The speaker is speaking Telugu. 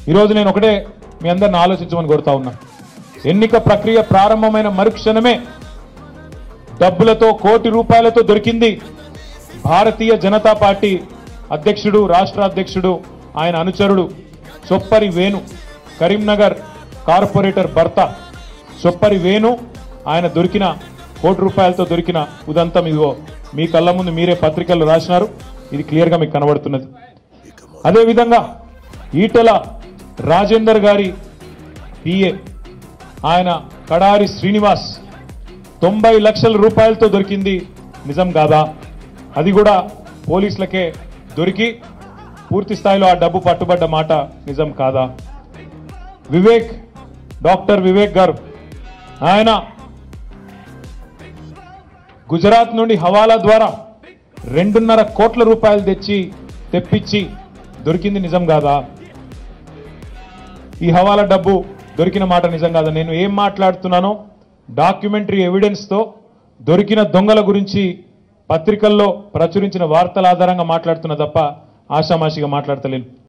ఈరోజు నేను ఒకటే మీ అందరిని ఆలోచించమని కోరుతా ఉన్నా ఎన్నిక ప్రక్రియ ప్రారంభమైన మరుక్షణమే డబ్బులతో కోటి రూపాయలతో దొరికింది భారతీయ జనతా పార్టీ అధ్యక్షుడు రాష్ట్ర అధ్యక్షుడు ఆయన అనుచరుడు చొప్పరి వేణు కరీంనగర్ కార్పొరేటర్ భర్త చొప్పరి వేణు ఆయన దొరికిన కోటి రూపాయలతో దొరికిన ఉదంతం ఇదిగో మీ కళ్ళ ముందు మీరే పత్రికల్లో రాసినారు ఇది క్లియర్గా మీకు కనబడుతున్నది అదేవిధంగా ఈటెల రాజేందర్ గారి పిఏ ఆయన కడారి శ్రీనివాస్ తొంభై లక్షల రూపాయలతో దొరికింది నిజం కాదా అది కూడా పోలీసులకే దొరికి పూర్తి స్థాయిలో ఆ డబ్బు పట్టుబడ్డ మాట నిజం కాదా వివేక్ డాక్టర్ వివేక్ గారు ఆయన గుజరాత్ నుండి హవాలా ద్వారా రెండున్నర కోట్ల రూపాయలు తెచ్చి తెప్పించి దొరికింది నిజం కాదా ఈ హవాలా డబ్బు దొరికిన మాట నిజం కాదా నేను ఏం మాట్లాడుతున్నానో డాక్యుమెంటరీ ఎవిడెన్స్తో దొరికిన దొంగల గురించి పత్రికల్లో ప్రచురించిన వార్తల ఆధారంగా మాట్లాడుతున్నా తప్ప ఆషామాషిగా మాట్లాడతలేను